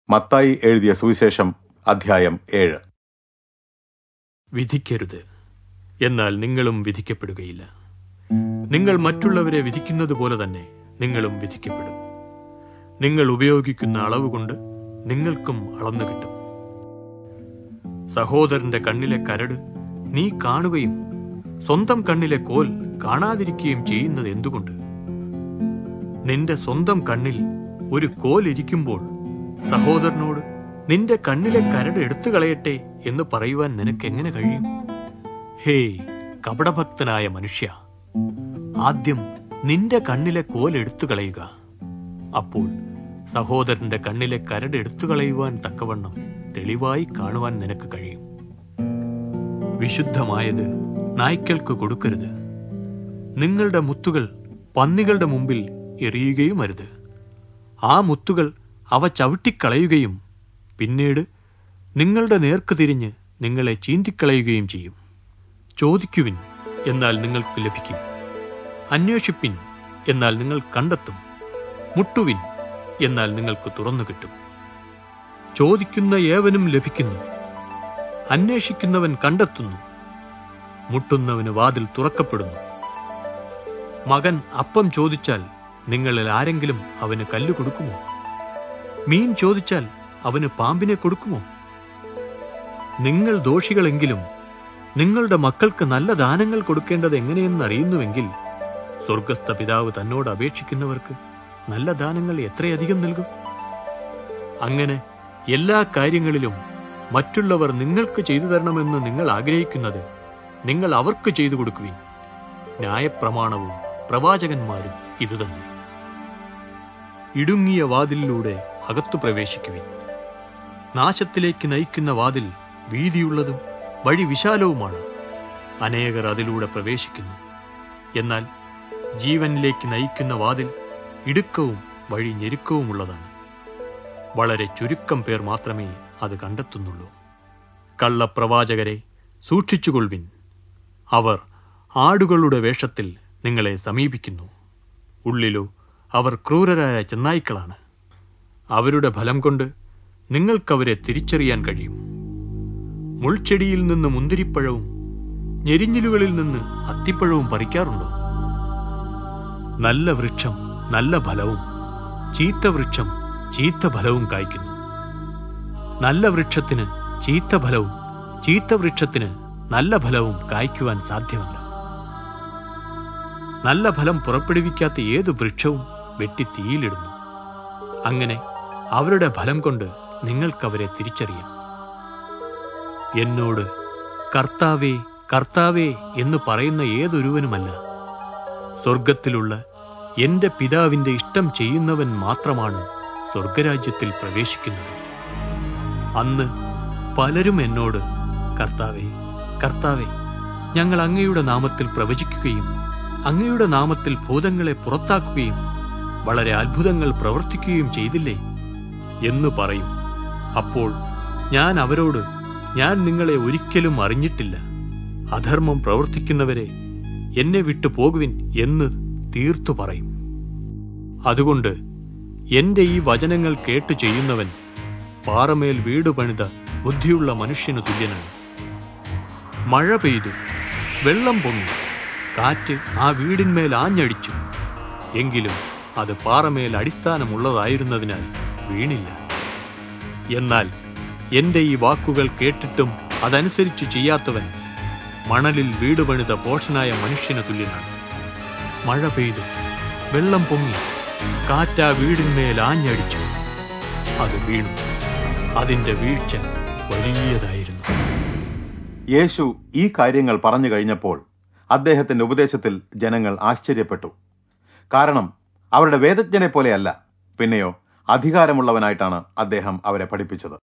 മത്തായി എഴുതിയ സുവിശേഷം അധ്യായം ഏഴ് വിധിക്കരുത് എന്നാൽ നിങ്ങളും വിധിക്കപ്പെടുകയില്ല നിങ്ങൾ മറ്റുള്ളവരെ വിധിക്കുന്നത് പോലെ തന്നെ നിങ്ങളും വിധിക്കപ്പെടും നിങ്ങൾ ഉപയോഗിക്കുന്ന അളവ് കൊണ്ട് നിങ്ങൾക്കും അളന്നു കിട്ടും സഹോദരന്റെ കണ്ണിലെ കരട് നീ കാണുകയും സ്വന്തം കണ്ണിലെ കോൽ കാണാതിരിക്കുകയും ചെയ്യുന്നത് എന്തുകൊണ്ട് നിന്റെ സ്വന്തം കണ്ണിൽ ഒരു കോൽ ഇരിക്കുമ്പോൾ സഹോദരനോട് നിന്റെ കണ്ണിലെ കരട് എടുത്തു കളയട്ടെ എന്ന് പറയുവാൻ നിനക്ക് എങ്ങനെ കഴിയും ഹേയ് കപടഭക്തനായ മനുഷ്യ ആദ്യം നിന്റെ കണ്ണിലെ കോൽ എടുത്തു കളയുക അപ്പോൾ സഹോദരന്റെ കണ്ണിലെ കരട് എടുത്തു കളയുവാൻ തക്കവണ്ണം തെളിവായി കാണുവാൻ നിനക്ക് കഴിയും വിശുദ്ധമായത് നായ്ക്കൾക്ക് കൊടുക്കരുത് നിങ്ങളുടെ മുത്തുകൾ പന്നികളുടെ മുമ്പിൽ എറിയുകയും അരുത് ആ മുത്തുകൾ അവ ചവിട്ടിക്കളയുകയും പിന്നീട് നിങ്ങളുടെ നേർക്ക് തിരിഞ്ഞ് നിങ്ങളെ ചീന്തിക്കളയുകയും ചെയ്യും ചോദിക്കുവിൻ എന്നാൽ നിങ്ങൾക്ക് ലഭിക്കും അന്വേഷിപ്പിൻ എന്നാൽ നിങ്ങൾ കണ്ടെത്തും മുട്ടുവിൻ എന്നാൽ നിങ്ങൾക്ക് തുറന്നു കിട്ടും ചോദിക്കുന്ന ഏവനും ലഭിക്കുന്നു അന്വേഷിക്കുന്നവൻ കണ്ടെത്തുന്നു മുട്ടുന്നവന് വാതിൽ തുറക്കപ്പെടുന്നു മകൻ അപ്പം ചോദിച്ചാൽ നിങ്ങളിൽ ആരെങ്കിലും അവന് കല്ല് കൊടുക്കുമോ മീൻ ചോദിച്ചാൽ അവന് പാമ്പിനെ കൊടുക്കുമോ നിങ്ങൾ ദോഷികളെങ്കിലും നിങ്ങളുടെ മക്കൾക്ക് നല്ല ദാനങ്ങൾ കൊടുക്കേണ്ടത് എങ്ങനെയെന്ന് അറിയുന്നുവെങ്കിൽ സ്വർഗസ്ഥ പിതാവ് തന്നോട് അപേക്ഷിക്കുന്നവർക്ക് നല്ല ദാനങ്ങൾ എത്രയധികം നൽകും അങ്ങനെ എല്ലാ കാര്യങ്ങളിലും മറ്റുള്ളവർ നിങ്ങൾക്ക് ചെയ്തു തരണമെന്ന് നിങ്ങൾ ആഗ്രഹിക്കുന്നത് നിങ്ങൾ അവർക്ക് ചെയ്തു കൊടുക്കുവിൻ ന്യായപ്രമാണവും പ്രവാചകന്മാരും ഇതുതന്നെ ഇടുങ്ങിയ വാതിലിലൂടെ അകത്തു പ്രവേശിക്കുവിൻ നാശത്തിലേക്ക് നയിക്കുന്ന വാതിൽ വീതിയുള്ളതും വഴി വിശാലവുമാണ് അനേകർ അതിലൂടെ പ്രവേശിക്കുന്നു എന്നാൽ ജീവനിലേക്ക് നയിക്കുന്ന വാതിൽ ഇടുക്കവും വഴി ഞെരുക്കവുമുള്ളതാണ് വളരെ ചുരുക്കം പേർ മാത്രമേ അത് കണ്ടെത്തുന്നുള്ളൂ കള്ളപ്രവാചകരെ സൂക്ഷിച്ചുകൊള്ളുവിൻ അവർ ആടുകളുടെ വേഷത്തിൽ നിങ്ങളെ സമീപിക്കുന്നു ഉള്ളിലോ അവർ ക്രൂരരായ ചെന്നായ്ക്കളാണ് അവരുടെ ഫലം കൊണ്ട് നിങ്ങൾക്കവരെ തിരിച്ചറിയാൻ കഴിയും മുൾച്ചെടിയിൽ നിന്ന് മുന്തിരിപ്പഴവും ഞെരിഞ്ഞിലുകളിൽ നിന്ന് അത്തിപ്പഴവും പറിക്കാറുണ്ടോ നല്ല വൃക്ഷം നല്ല ഫലവും ചീത്ത വൃക്ഷം ചീത്ത ഫലവും കായ്ക്കുന്നു നല്ല വൃക്ഷത്തിന് ചീത്ത ഫലവും ചീത്ത വൃക്ഷത്തിന് നല്ല ഫലവും കായ്ക്കുവാൻ സാധ്യമല്ല നല്ല ഫലം പുറപ്പെടുവിക്കാത്ത ഏത് വൃക്ഷവും വെട്ടി തീയിലിടുന്നു അങ്ങനെ അവരുടെ ഫലം കൊണ്ട് നിങ്ങൾക്കവരെ തിരിച്ചറിയാം എന്നോട് കർത്താവേ കർത്താവേ എന്ന് പറയുന്ന ഏതൊരുവനുമല്ല സ്വർഗത്തിലുള്ള എന്റെ പിതാവിന്റെ ഇഷ്ടം ചെയ്യുന്നവൻ മാത്രമാണ് സ്വർഗരാജ്യത്തിൽ പ്രവേശിക്കുന്നത് അന്ന് പലരും എന്നോട് കർത്താവേ കർത്താവേ ഞങ്ങൾ അങ്ങയുടെ നാമത്തിൽ പ്രവചിക്കുകയും അങ്ങയുടെ നാമത്തിൽ ഭൂതങ്ങളെ പുറത്താക്കുകയും വളരെ അത്ഭുതങ്ങൾ പ്രവർത്തിക്കുകയും ചെയ്തില്ലേ എന്ന് പറയും അപ്പോൾ ഞാൻ അവരോട് ഞാൻ നിങ്ങളെ ഒരിക്കലും അറിഞ്ഞിട്ടില്ല അധർമ്മം പ്രവർത്തിക്കുന്നവരെ എന്നെ വിട്ടു പോകുവിൻ എന്ന് തീർത്തു പറയും അതുകൊണ്ട് എന്റെ ഈ വചനങ്ങൾ കേട്ടു ചെയ്യുന്നവൻ പാറമേൽ വീട് പണിത ബുദ്ധിയുള്ള മനുഷ്യനു തുല്യനാണ് മഴ പെയ്തു വെള്ളം പൊങ്ങി കാറ്റ് ആ വീടിന്മേൽ ആഞ്ഞടിച്ചു എങ്കിലും അത് പാറമേൽ അടിസ്ഥാനമുള്ളതായിരുന്നതിനാൽ വീണില്ല എന്നാൽ എന്റെ ഈ വാക്കുകൾ കേട്ടിട്ടും അതനുസരിച്ച് ചെയ്യാത്തവൻ മണലിൽ വീട് പണിത പോഷനായ മനുഷ്യന് തുല്യനാണ് മഴ പെയ്തു വെള്ളം പൊങ്ങി കാറ്റാ വീടിന്മേൽ ആഞ്ഞടിച്ചു അത് വീണു അതിന്റെ വീഴ്ച വലിയതായിരുന്നു യേശു ഈ കാര്യങ്ങൾ പറഞ്ഞു കഴിഞ്ഞപ്പോൾ അദ്ദേഹത്തിന്റെ ഉപദേശത്തിൽ ജനങ്ങൾ ആശ്ചര്യപ്പെട്ടു കാരണം അവരുടെ വേദജ്ഞനെ പോലെയല്ല പിന്നെയോ അധികാരമുള്ളവനായിട്ടാണ് അദ്ദേഹം അവരെ പഠിപ്പിച്ചത്